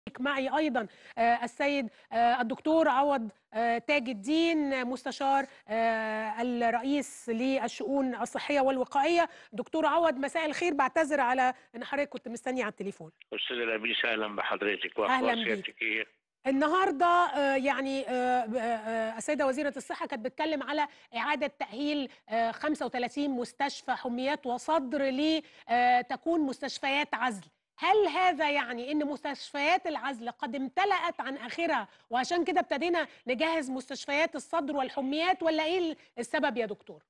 معي ايضا آه، السيد آه، الدكتور عوض آه، تاج الدين مستشار آه، الرئيس للشؤون الصحيه والوقائيه دكتور عوض مساء الخير بعتذر على ان حضرتك كنت مستني على التليفون استاذ لبيس اهلا بحضرتك أهلاً واخبار بيك. سيادتك ايه؟ النهارده آه، يعني آه، آه، آه، السيده وزيره الصحه كانت بتتكلم على اعاده تاهيل آه، 35 مستشفى حميات وصدر لتكون مستشفيات عزل هل هذا يعني ان مستشفيات العزل قد امتلأت عن اخرها وعشان كده ابتدينا نجهز مستشفيات الصدر والحميات ولا ايه السبب يا دكتور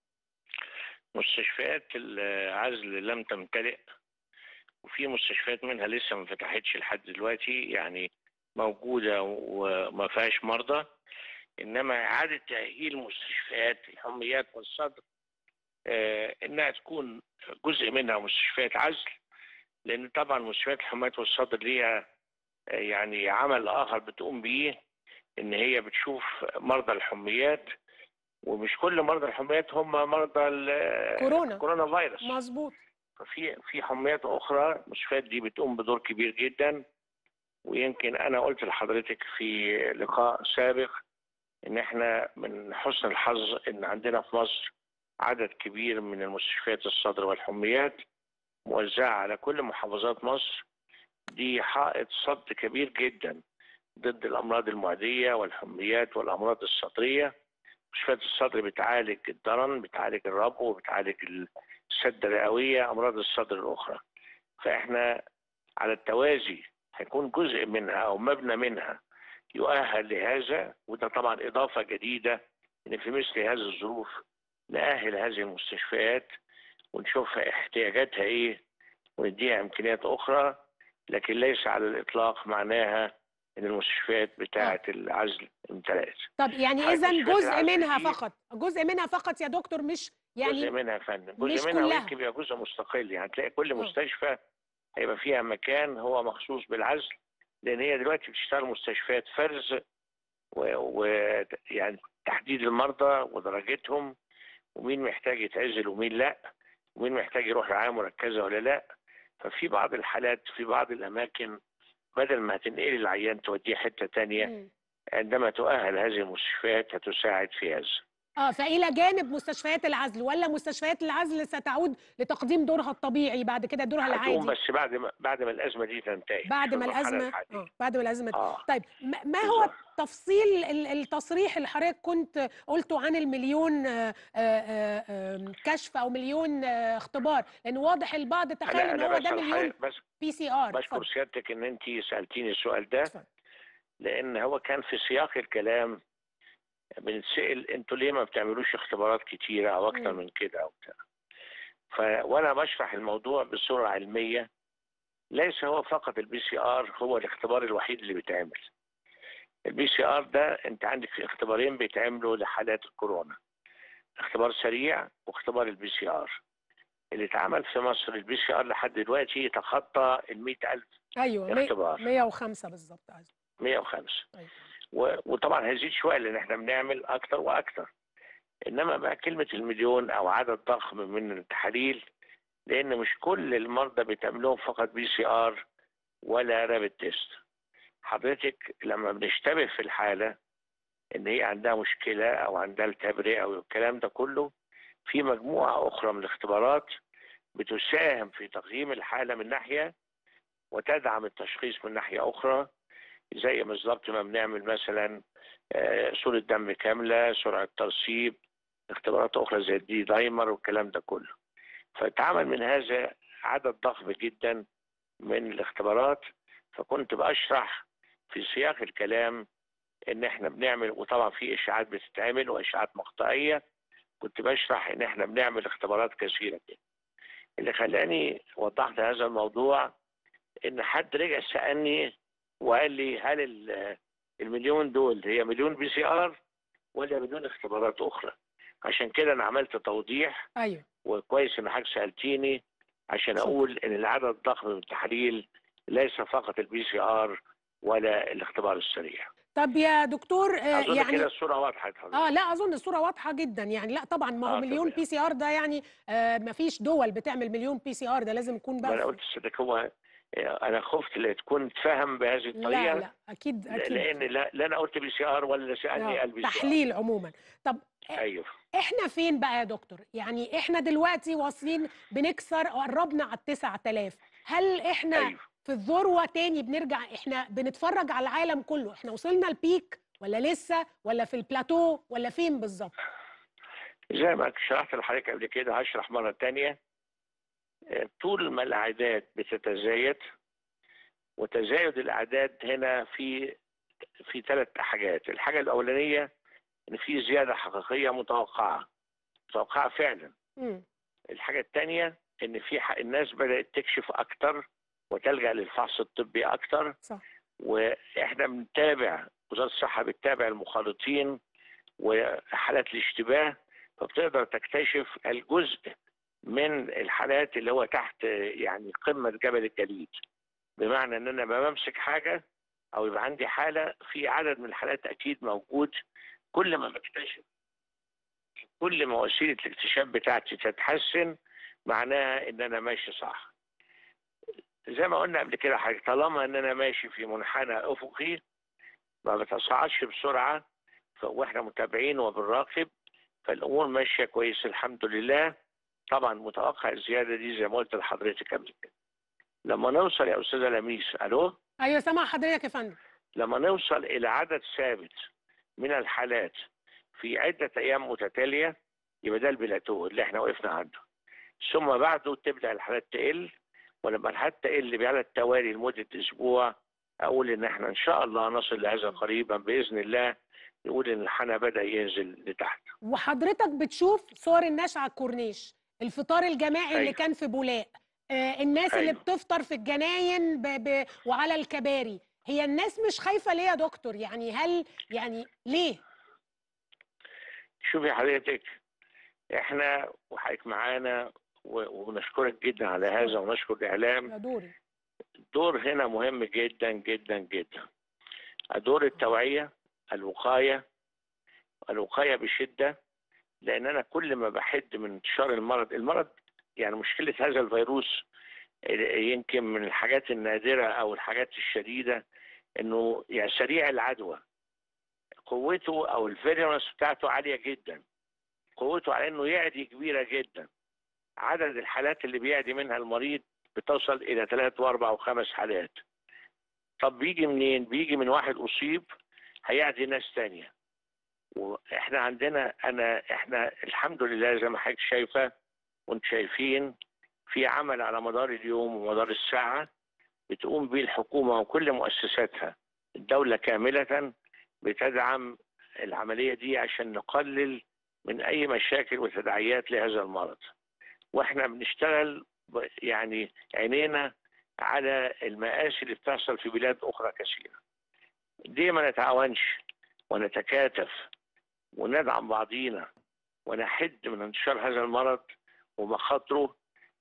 مستشفيات العزل لم تمتلئ وفي مستشفيات منها لسه ما فتحتش لحد دلوقتي يعني موجوده وما فيهاش مرضى انما اعاده تاهيل مستشفيات الحميات والصدر آه انها تكون جزء منها مستشفيات عزل لان طبعا مستشفيات الحميات والصدر ليها آه، يعني عمل اخر بتقوم بيه ان هي بتشوف مرضى الحميات ومش كل مرضى الحميات هم مرضى ال- كورونا. كورونا فيروس مظبوط ففي في حميات اخرى المستشفيات دي بتقوم بدور كبير جدا ويمكن انا قلت لحضرتك في لقاء سابق ان احنا من حسن الحظ ان عندنا في مصر عدد كبير من المستشفيات الصدر والحميات موزعه على كل محافظات مصر دي حائط صد كبير جدا ضد الامراض المعديه والحميات والامراض الصدريه مستشفيات الصدر بتعالج الضرن بتعالج الربو بتعالج السد الرئويه امراض الصدر الاخرى فاحنا على التوازي هيكون جزء منها او مبنى منها يؤهل لهذا وده طبعا اضافه جديده ان في مثل هذه الظروف نأهل هذه المستشفيات ونشوفها احتياجاتها ايه ونديها امكانيات اخرى لكن ليس على الاطلاق معناها ان المستشفيات بتاعه العزل امتلأت طب يعني حضرتك اذا مستشفيات جزء العزل منها دي- فقط جزء منها فقط يا دكتور مش جزء يعني منها يا فندم مش جزء منها كلها. ويمكن يبقى جزء مستقل يعني تلاقي كل آه. مستشفى هيبقى فيها مكان هو مخصوص بالعزل لان هي دلوقتي بتشتغل مستشفيات فرز ويعني تحديد المرضى ودرجتهم ومين محتاج يتعزل ومين لا ومين محتاج يروح رعايه مركزه ولا لا ففي بعض الحالات في بعض الاماكن بدل ما هتنقل العيان توديه حته تانية مم. عندما تؤهل هذه المستشفيات هتساعد في هذا اه فإلى جانب مستشفيات العزل ولا مستشفيات العزل ستعود لتقديم دورها الطبيعي بعد كده دورها هتقوم العادي بس بعد ما بعد ما الازمه دي تنتهي بعد في ما المرحلة الأزمة الحالية. اه بعد ما الأزمة اه طيب ما ما هو بالظبط. تفصيل ال- التصريح اللي حضرتك كنت قلته عن المليون آه، آه، آه، كشف او مليون آه، اختبار لان واضح البعض تخيل انا ان انا هو ده بسأل مليون حضرتك- بس بي سي ار بشكر سيادتك ان انت سالتيني السؤال ده اتفضل. لان هو كان في سياق الكلام بنتسال انتوا ليه ما بتعملوش اختبارات كتيره او اكتر مم. من كده او بتاع ف وانا بشرح الموضوع بصوره علميه ليس هو فقط البي سي ار هو الاختبار الوحيد اللي بيتعمل البي سي ار ده انت عندك في اختبارين بيتعملوا لحالات الكورونا اختبار سريع واختبار البي سي ار اللي اتعمل في مصر البي سي ار لحد دلوقتي يتخطى ال 100000 ايوه مي- اختبار 105 بالظبط عايز. 105 أيوة. و- وطبعا هيزيد شويه لان احنا بنعمل اكتر واكتر انما بقى كلمه المليون او عدد ضخم من التحاليل لان مش كل المرضى بيتعمل لهم فقط بي سي ار ولا رابد تيست حضرتك لما بنشتبه في الحاله ان هي عندها مشكله او عندها التبرئه او الكلام ده كله في مجموعه اخرى من الاختبارات بتساهم في تقييم الحاله من ناحيه وتدعم التشخيص من ناحيه اخرى زي بالظبط ما بنعمل مثلا آه، صورة دم كاملة سرعة ترسيب اختبارات أخرى زي الدي دايمر والكلام ده كله فاتعمل من هذا عدد ضخم جدا من الاختبارات فكنت بشرح في سياق الكلام ان احنا بنعمل وطبعا في اشاعات بتتعمل واشاعات مقطعيه كنت بشرح ان احنا بنعمل اختبارات كثيره جدا اللي خلاني وضحت هذا الموضوع ان حد رجع سالني وقال لي هل ال- المليون دول هي مليون بي سي ار ولا مليون اختبارات اخرى عشان كده انا عملت توضيح ايوه وكويس ان حضرتك سالتيني عشان اتفضل. اقول ان العدد الضخم من التحاليل ليس فقط البي سي ار ولا الاختبار السريع طب يا دكتور آه، اظن يعني كده الصوره واضحه يا حضرتك. اه لا اظن الصوره واضحه جدا يعني لا طبعا ما هو آه، مليون تمام. بي سي ار ده يعني آه ما فيش دول بتعمل مليون بي سي ار ده لازم يكون ما انا بقى قلت لسيادتك هو انا خفت لا تكون تفهم بهذه الطريقه لا لا اكيد اكيد لان لا, لا انا قلت بي سي ار ولا سالني آه، قال بي سي ار تحليل عموما طب ايوه احنا فين بقى يا دكتور يعني احنا دلوقتي واصلين بنكسر قربنا على التسعة آلاف هل احنا ايوه في الذروة تاني بنرجع احنا بنتفرج على العالم كله احنا وصلنا البيك ولا لسه ولا في البلاتو ولا فين بالظبط زي ما شرحت لحضرتك قبل كده هشرح مره تانية آه، طول ما الاعداد بتتزايد وتزايد الاعداد هنا في في ثلاث حاجات الحاجه الاولانيه ان في زياده حقيقيه متوقعه متوقعه فعلا مم. الحاجه الثانيه ان في ح- الناس بدات تكشف اكتر وتلجا للفحص الطبي اكتر صح واحنا بنتابع وزاره الصحه بتتابع المخالطين وحالات الاشتباه فبتقدر تكتشف الجزء من الحالات اللي هو تحت يعني قمه جبل الجليد بمعنى ان انا لما بمسك حاجه او يبقى عندي حاله في عدد من الحالات اكيد موجود كل ما بكتشف كل ما وسيله الاكتشاف بتاعتي تتحسن معناها ان انا ماشي صح زي ما قلنا قبل كده حاجه طالما ان انا ماشي في منحنى افقي ما بتصاعدش بسرعه ف- واحنا متابعين وبنراقب فالامور ماشيه كويس الحمد لله طبعا متوقع الزياده دي زي ما قلت لحضرتك قبل كده لما نوصل يا استاذه لميس الو ايوه سامع حضرتك يا فندم لما نوصل الى عدد ثابت من الحالات في عده ايام متتاليه يبقى ده البلاتو اللي احنا وقفنا عنده ثم بعده تبدا الحالات تقل ولما الحالات تقل على التوالي لمده اسبوع اقول ان احنا ان شاء الله نصل لهذا قريبا باذن الله نقول ان الحنى بدا ينزل لتحت وحضرتك بتشوف صور الناس على الكورنيش الفطار الجماعي اللي أيوة. كان في بولاق آه الناس اللي أيوة. بتفطر في الجناين ب... ب... وعلى الكباري هي الناس مش خايفة ليه يا دكتور يعني هل يعني ليه شوفي حضرتك احنا وحضرتك معانا و- ونشكرك جدا على هذا ونشكر الاعلام يا دوري الدور هنا مهم جدا جدا جدا دور التوعية الوقاية الوقاية بشدة لأن أنا كل ما بحد من انتشار المرض المرض يعني مشكلة هذا الفيروس يمكن من الحاجات النادرة أو الحاجات الشديدة إنه يعني سريع العدوى قوته أو الفيرونس بتاعته عالية جدا قوته على إنه يعدي كبيرة جدا عدد الحالات اللي بيعدي منها المريض بتصل إلى ثلاث وأربع وخمس حالات طب بيجي منين؟ بيجي من واحد أصيب هيعدي ناس تانية واحنا عندنا انا احنا الحمد لله زي ما حضرتك شايفه وانتم شايفين في عمل على مدار اليوم ومدار الساعه بتقوم به الحكومه وكل مؤسساتها الدوله كامله بتدعم العمليه دي عشان نقلل من اي مشاكل وتداعيات لهذا المرض واحنا بنشتغل ب- يعني عينينا على المآسي اللي بتحصل في بلاد اخرى كثيره ليه ما نتعاونش ونتكاتف وندعم بعضينا ونحد من انتشار هذا المرض ومخاطره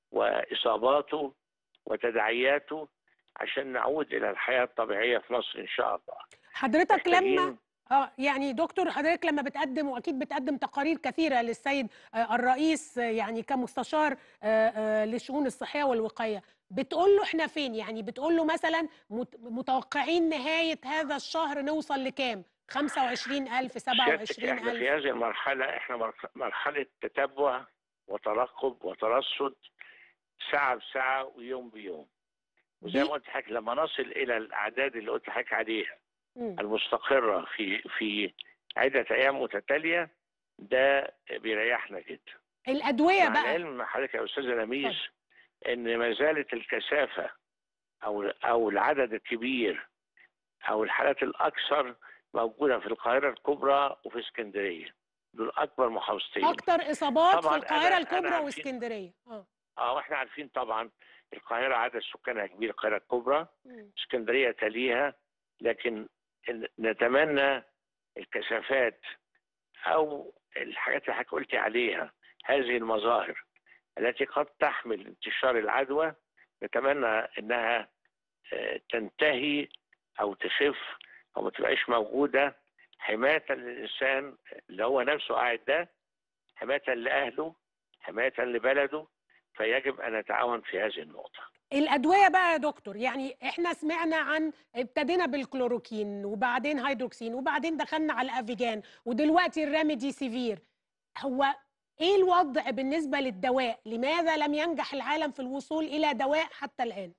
واصاباته وتداعياته عشان نعود الى الحياه الطبيعيه في مصر ان شاء الله. حضرتك لما محتاجين- اه يعني دكتور حضرتك لما بتقدم واكيد بتقدم تقارير كثيره للسيد آه، الرئيس آه، يعني كمستشار آه، آه، للشؤون الصحيه والوقايه بتقول له احنا فين يعني بتقول له مثلا مت- متوقعين نهايه هذا الشهر نوصل لكام 25000 سيادتك احنا 27000 في هذه المرحله احنا مرح- مرحله تتبع وترقب وترصد ساعه بساعه ويوم بيوم. وزي بي- ما قلت لحضرتك لما نصل الى الاعداد اللي قلت لحضرتك عليها مم. المستقره في في عده ايام متتاليه ده بيريحنا جدا. الادويه مع بقى العلم مع حضرتك يا استاذه لميس ان ما زالت الكثافه او او العدد الكبير او الحالات الاكثر موجوده في القاهره الكبرى وفي اسكندريه دول اكبر محافظتين اكتر اصابات في طبعاً القاهره أنا- أنا الكبرى عارفين- واسكندريه اه اه واحنا عارفين طبعا القاهره عدد سكانها كبير القاهره الكبرى مم. اسكندريه تليها لكن ن- نتمنى الكثافات او الحاجات اللي حضرتك قلتي عليها هذه المظاهر التي قد تحمل انتشار العدوى نتمنى انها آه، تنتهي او تخف او ما تبقاش موجوده حمايه للانسان اللي هو نفسه قاعد ده حمايه لاهله حمايه لبلده فيجب ان نتعاون في هذه النقطه الأدوية بقى يا دكتور يعني احنا سمعنا عن ابتدينا بالكلوروكين وبعدين هيدروكسين وبعدين دخلنا على الافيجان ودلوقتي الريميدي سيفير هو ايه الوضع بالنسبة للدواء لماذا لم ينجح العالم في الوصول إلى دواء حتى الآن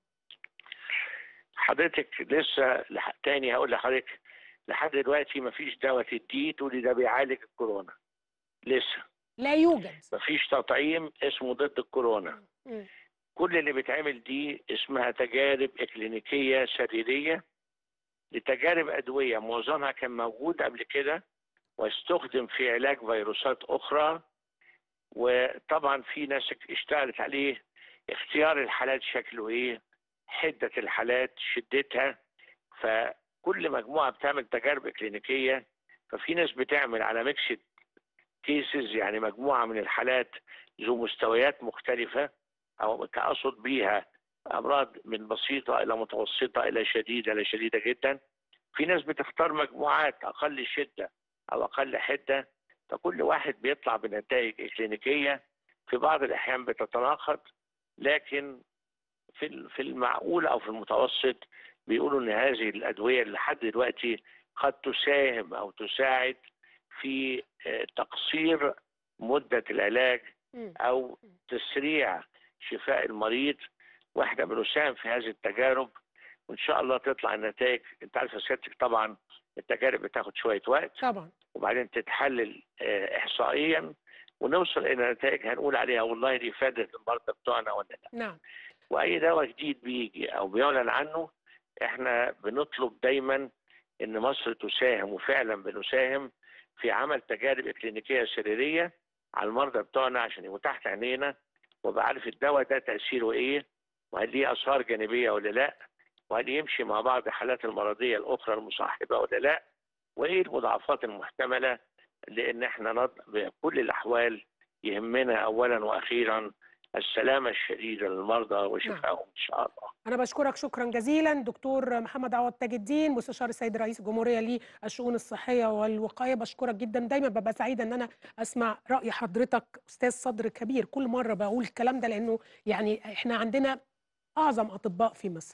حضرتك لسه لح... تاني هقول لحضرتك لحد دلوقتي مفيش دواء تديه تقولي ده بيعالج الكورونا لسه لا يوجد مفيش تطعيم اسمه ضد الكورونا مم. كل اللي بيتعمل دي اسمها تجارب اكلينيكيه سريريه لتجارب ادويه معظمها كان موجود قبل كده واستخدم في علاج فيروسات اخرى وطبعا في ناس اشتغلت عليه اختيار الحالات شكله ايه حده الحالات شدتها فكل مجموعه بتعمل تجارب كلينيكيه ففي ناس بتعمل على ميكسد كيسز يعني مجموعه من الحالات ذو مستويات مختلفه او اقصد بيها امراض من بسيطه الى متوسطه الى شديده الى شديده جدا في ناس بتختار مجموعات اقل شده او اقل حده فكل واحد بيطلع بنتائج كلينيكيه في بعض الاحيان بتتناقض لكن في في المعقول او في المتوسط بيقولوا ان هذه الادويه اللي لحد دلوقتي قد تساهم او تساعد في تقصير مده العلاج مم. او تسريع شفاء المريض واحنا بنساهم في هذه التجارب وان شاء الله تطلع النتائج انت عارف يا سيادتك طبعا التجارب بتاخد شويه وقت طبعا وبعدين تتحلل آه، احصائيا ونوصل الى نتائج هنقول عليها والله دي فادت المرضى بتوعنا ولا لا نعم واي دواء جديد بيجي او بيعلن عنه احنا بنطلب دايما ان مصر تساهم وفعلا بنساهم في عمل تجارب اكلينيكيه سريريه على المرضى بتوعنا عشان يبقوا تحت عينينا وابقى عارف الدواء ده تاثيره ايه وهل ليه اثار جانبيه ولا لا وهل يمشي مع بعض الحالات المرضيه الاخرى المصاحبه ولا لا وايه المضاعفات المحتمله لان احنا نض... بكل الاحوال يهمنا اولا واخيرا السلامه الشديده للمرضى وشفائهم ان شاء الله أنا بشكرك شكرا جزيلا دكتور محمد عوض تاج الدين مستشار السيد رئيس الجمهورية للشؤون الصحية والوقاية بشكرك جدا دايما ببقى سعيدة إن أنا أسمع رأي حضرتك أستاذ صدر كبير كل مرة بقول الكلام ده لأنه يعني إحنا عندنا أعظم أطباء في مصر